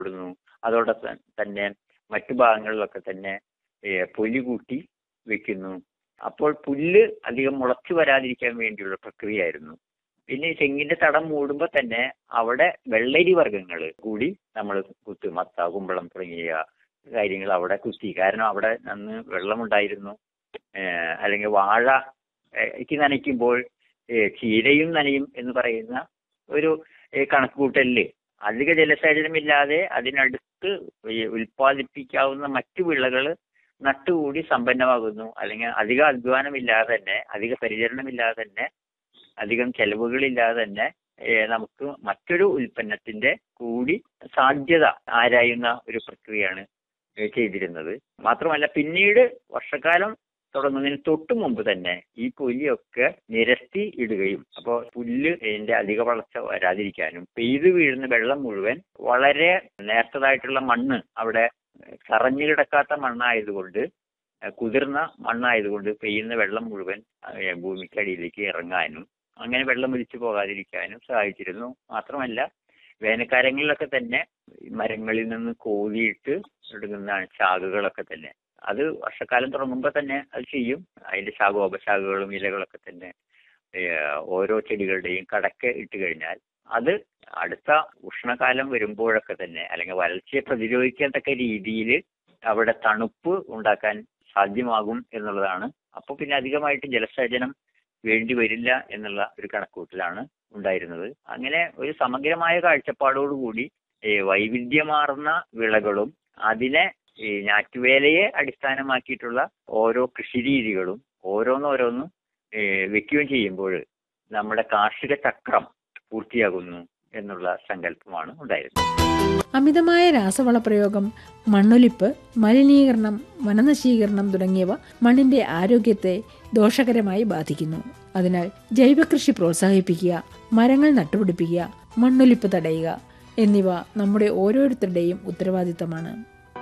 ഇടുന്നു അതോടൊപ്പം തന്നെ മറ്റു ഭാഗങ്ങളിലൊക്കെ തന്നെ ഏ, പൊലി കൂട്ടി വെക്കുന്നു അപ്പോൾ പുല്ല് അധികം മുളച്ചു വരാതിരിക്കാൻ വേണ്ടിയുള്ള പ്രക്രിയയായിരുന്നു പിന്നെ ഈ തെങ്ങിന്റെ തടം മൂടുമ്പോൾ തന്നെ അവിടെ വെള്ളരി വർഗ്ഗങ്ങൾ കൂടി നമ്മൾ കുത്തും മത്ത കുമ്പളം തുടങ്ങിയ കാര്യങ്ങൾ അവിടെ കുത്തി കാരണം അവിടെ അന്ന് വെള്ളമുണ്ടായിരുന്നു ഏഹ് അല്ലെങ്കിൽ വാഴ ക്ക് നനയ്ക്കുമ്പോൾ ഏഹ് ചീരയും നനയും എന്ന് പറയുന്ന ഒരു ഏഹ് കണക്കുകൂട്ടലില് അധിക ജലസേചനമില്ലാതെ അതിനടുത്ത് ഈ ഉൽപ്പാദിപ്പിക്കാവുന്ന മറ്റു വിളകൾ നട്ടുകൂടി സമ്പന്നമാകുന്നു അല്ലെങ്കിൽ അധിക അധ്വാനമില്ലാതെ തന്നെ അധിക പരിചരണമില്ലാതെ തന്നെ അധികം ചെലവുകളില്ലാതെ തന്നെ ഏഹ് നമുക്ക് മറ്റൊരു ഉൽപ്പന്നത്തിന്റെ കൂടി സാധ്യത ആരായുന്ന ഒരു പ്രക്രിയയാണ് ഏഹ് ചെയ്തിരുന്നത് മാത്രമല്ല പിന്നീട് വർഷക്കാലം തുടങ്ങുന്നതിന് തൊട്ട് മുമ്പ് തന്നെ ഈ പുലിയൊക്കെ നിരത്തി ഇടുകയും അപ്പോൾ പുല്ല് ഇതിന്റെ അധിക വളർച്ച വരാതിരിക്കാനും പെയ്തു വീഴുന്ന വെള്ളം മുഴുവൻ വളരെ നേർത്തതായിട്ടുള്ള മണ്ണ് അവിടെ കറഞ്ഞു കിടക്കാത്ത മണ്ണായതുകൊണ്ട് ഏഹ് കുതിർന്ന മണ്ണായതുകൊണ്ട് പെയ്യുന്ന വെള്ളം മുഴുവൻ ഏഹ് ഭൂമിക്കടിയിലേക്ക് ഇറങ്ങാനും അങ്ങനെ വെള്ളം ഒലിച്ചു പോകാതിരിക്കാനും സഹായിച്ചിരുന്നു മാത്രമല്ല വേനൽക്കാലങ്ങളിലൊക്കെ തന്നെ ഈ മരങ്ങളിൽ നിന്ന് കോതിയിട്ട് എടുക്കുന്ന ശാഖകളൊക്കെ തന്നെ അത് വർഷക്കാലം തുടങ്ങുമ്പോൾ തന്നെ അത് ചെയ്യും അതിന്റെ ശാഖോപശാഖകളും ഇലകളൊക്കെ തന്നെ ഏഹ് ഓരോ ചെടികളുടെയും കടക്ക് ഇട്ട് കഴിഞ്ഞാൽ അത് അടുത്ത ഉഷ്ണകാലം വരുമ്പോഴൊക്കെ തന്നെ അല്ലെങ്കിൽ വരൾച്ചയെ പ്രതിരോധിക്കത്തക്ക രീതിയിൽ അവിടെ തണുപ്പ് ഉണ്ടാക്കാൻ സാധ്യമാകും എന്നുള്ളതാണ് അപ്പോൾ പിന്നെ അധികമായിട്ട് ജലസേചനം വേണ്ടി വരില്ല എന്നുള്ള ഒരു കണക്കൂട്ടലാണ് ഉണ്ടായിരുന്നത് അങ്ങനെ ഒരു സമഗ്രമായ കാഴ്ചപ്പാടോടുകൂടി ഈ വൈവിധ്യമാർന്ന വിളകളും അതിനെ ഈ ഞാറ്റുവേലയെ അടിസ്ഥാനമാക്കിയിട്ടുള്ള ഓരോ കൃഷിരീതികളും ഓരോന്നോരോന്നും ഏ, വെക്കുകയും ചെയ്യുമ്പോൾ നമ്മുടെ കാർഷിക ചക്രം പൂർത്തിയാകുന്നു എന്നുള്ള സങ്കല്പമാണ് ഉണ്ടായിരുന്നത് അമിതമായ രാസവള പ്രയോഗം മണ്ണൊലിപ്പ് മലിനീകരണം വനനശീകരണം തുടങ്ങിയവ മണ്ണിന്റെ ആരോഗ്യത്തെ ദോഷകരമായി ബാധിക്കുന്നു അതിനാൽ ജൈവകൃഷി പ്രോത്സാഹിപ്പിക്കുക മരങ്ങൾ നട്ടുപിടിപ്പിക്കുക മണ്ണൊലിപ്പ് തടയുക എന്നിവ നമ്മുടെ ഓരോരുത്തരുടെയും ഉത്തരവാദിത്തമാണ്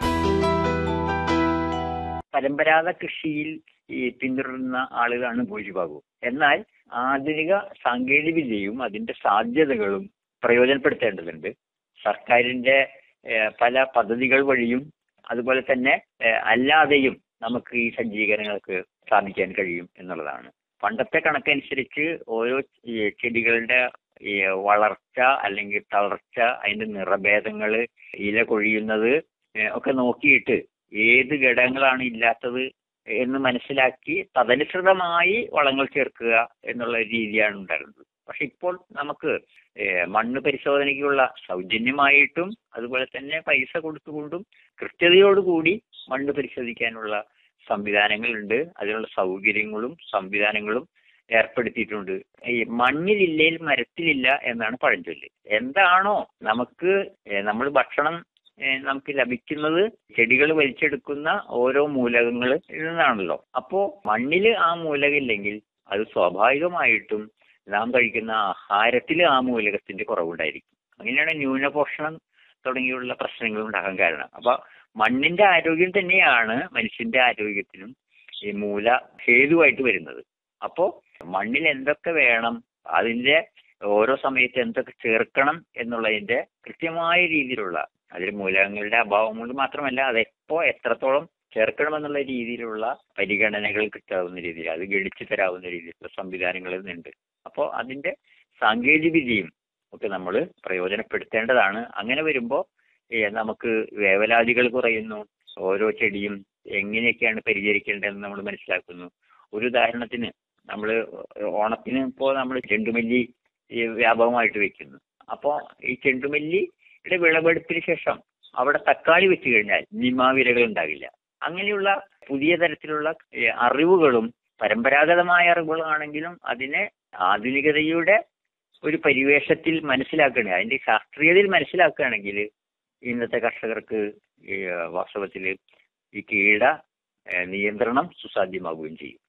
പരമ്പരാഗത കൃഷിയിൽ ഈ പിന്തുടരുന്ന ആളുകളാണ് ഭൂരിഭാഗവും എന്നാൽ ആധുനിക സാങ്കേതിക വിദ്യയും അതിന്റെ സാധ്യതകളും പ്രയോജനപ്പെടുത്തേണ്ടതുണ്ട് സർക്കാരിന്റെ ഏഹ്, പല പദ്ധതികൾ വഴിയും അതുപോലെ തന്നെ ഏഹ്, അല്ലാതെയും നമുക്ക് ഈ സജ്ജീകരണങ്ങൾക്ക് സ്ഥാപിക്കാൻ കഴിയും എന്നുള്ളതാണ് പണ്ടത്തെ കണക്കനുസരിച്ച് ഓരോ ഈ ചെടികളുടെ ഈ വളർച്ച അല്ലെങ്കിൽ തളർച്ച അതിന്റെ നിറഭേദങ്ങള് ഇല കൊഴിയുന്നത് ഏഹ്, ഒക്കെ നോക്കിയിട്ട് ഏത് ഘടകങ്ങളാണ് ഇല്ലാത്തത് എന്ന് മനസ്സിലാക്കി തദനുസൃതമായി വളങ്ങൾ ചേർക്കുക എന്നുള്ള രീതിയാണ് ഉണ്ടായിരുന്നത് പക്ഷെ ഇപ്പോൾ നമുക്ക് ഏഹ്, മണ്ണ് പരിശോധനയ്ക്കുള്ള സൗജന്യമായിട്ടും അതുപോലെ തന്നെ പൈസ കൊടുത്തുകൊണ്ടും കൃത്യതയോടുകൂടി മണ്ണ് പരിശോധിക്കാനുള്ള സംവിധാനങ്ങളുണ്ട് അതിനുള്ള സൗകര്യങ്ങളും സംവിധാനങ്ങളും ഏർപ്പെടുത്തിയിട്ടുണ്ട് ഈ മണ്ണിലില്ലേൽ മരത്തിലില്ല എന്നാണ് പഴഞ്ചൊല്ല് എന്താണോ നമുക്ക് നമ്മൾ ഭക്ഷണം ഏഹ് നമുക്ക് ലഭിക്കുന്നത് ചെടികൾ വലിച്ചെടുക്കുന്ന ഓരോ മൂലകങ്ങളിൽ നിന്നാണല്ലോ അപ്പോ മണ്ണില് ആ മൂലകം ഇല്ലെങ്കിൽ അത് സ്വാഭാവികമായിട്ടും നാം കഴിക്കുന്ന ആഹാരത്തിൽ ആ മൂലകത്തിന്റെ കുറവുണ്ടായിരിക്കും അങ്ങനെയാണ് ന്യൂനപോഷണം തുടങ്ങിയുള്ള പ്രശ്നങ്ങൾ ഉണ്ടാകാൻ കാരണം അപ്പൊ മണ്ണിന്റെ ആരോഗ്യം തന്നെയാണ് മനുഷ്യന്റെ ആരോഗ്യത്തിനും ഈ മൂല ഹേതുവായിട്ട് വരുന്നത് അപ്പോ മണ്ണിൽ എന്തൊക്കെ വേണം അതിന്റെ ഓരോ സമയത്ത് എന്തൊക്കെ ചേർക്കണം എന്നുള്ളതിന്റെ കൃത്യമായ രീതിയിലുള്ള അതിൽ മൂലകങ്ങളുടെ അഭാവം കൊണ്ട് മാത്രമല്ല അത് എപ്പോ എത്രത്തോളം ചേർക്കണമെന്നുള്ള രീതിയിലുള്ള പരിഗണനകൾ കിട്ടാവുന്ന രീതിയിൽ അത് ഗണിച്ചു തരാവുന്ന രീതിയിലുള്ള സംവിധാനങ്ങൾ ഇന്നുണ്ട് അപ്പോൾ അതിന്റെ സാങ്കേതിക വിദ്യയും ഒക്കെ നമ്മൾ പ്രയോജനപ്പെടുത്തേണ്ടതാണ് അങ്ങനെ വരുമ്പോൾ നമുക്ക് വേവലാതികൾ കുറയുന്നു ഓരോ ചെടിയും എങ്ങനെയൊക്കെയാണ് പരിചരിക്കേണ്ടതെന്ന് നമ്മൾ മനസ്സിലാക്കുന്നു ഒരു ഉദാഹരണത്തിന് നമ്മൾ ഓണത്തിന് ഇപ്പോൾ നമ്മൾ ചെണ്ടുമല്ലി ഈ വ്യാപകമായിട്ട് വെക്കുന്നു അപ്പോൾ ഈ ചെണ്ടുമല്ലിയുടെ വിളവെടുപ്പിന് ശേഷം അവിടെ തക്കാളി വെച്ച് കഴിഞ്ഞാൽ നിമാവിരകൾ ഉണ്ടാകില്ല അങ്ങനെയുള്ള പുതിയ തരത്തിലുള്ള ഈ അറിവുകളും പരമ്പരാഗതമായ അറിവുകളാണെങ്കിലും അതിനെ ആധുനികതയുടെ ഒരു പരിവേഷത്തിൽ മനസ്സിലാക്കുകയാണ് അതിന്റെ ശാസ്ത്രീയതയിൽ മനസ്സിലാക്കുകയാണെങ്കിൽ ഇന്നത്തെ കർഷകർക്ക് ഈ വാസ്തവത്തിൽ ഈ കീട ഏഹ്, നിയന്ത്രണം സുസാധ്യമാവുകയും ചെയ്യും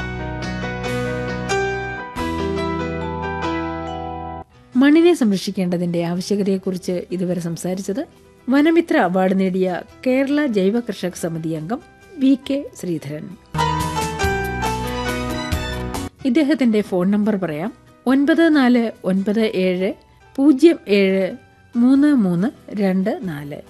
മണ്ണിനെ സംരക്ഷിക്കേണ്ടതിന്റെ ആവശ്യകതയെക്കുറിച്ച് ഇതുവരെ സംസാരിച്ചത് വനമിത്ര അവാർഡ് നേടിയ കേരള ജൈവ കർഷക സമിതി അംഗം വി കെ ശ്രീധരൻ ഇദ്ദേഹത്തിന്റെ ഫോൺ നമ്പർ പറയാം ഒൻപത് നാല് ഒൻപത് ഏഴ് പൂജ്യം ഏഴ് മൂന്ന് മൂന്ന് രണ്ട് നാല്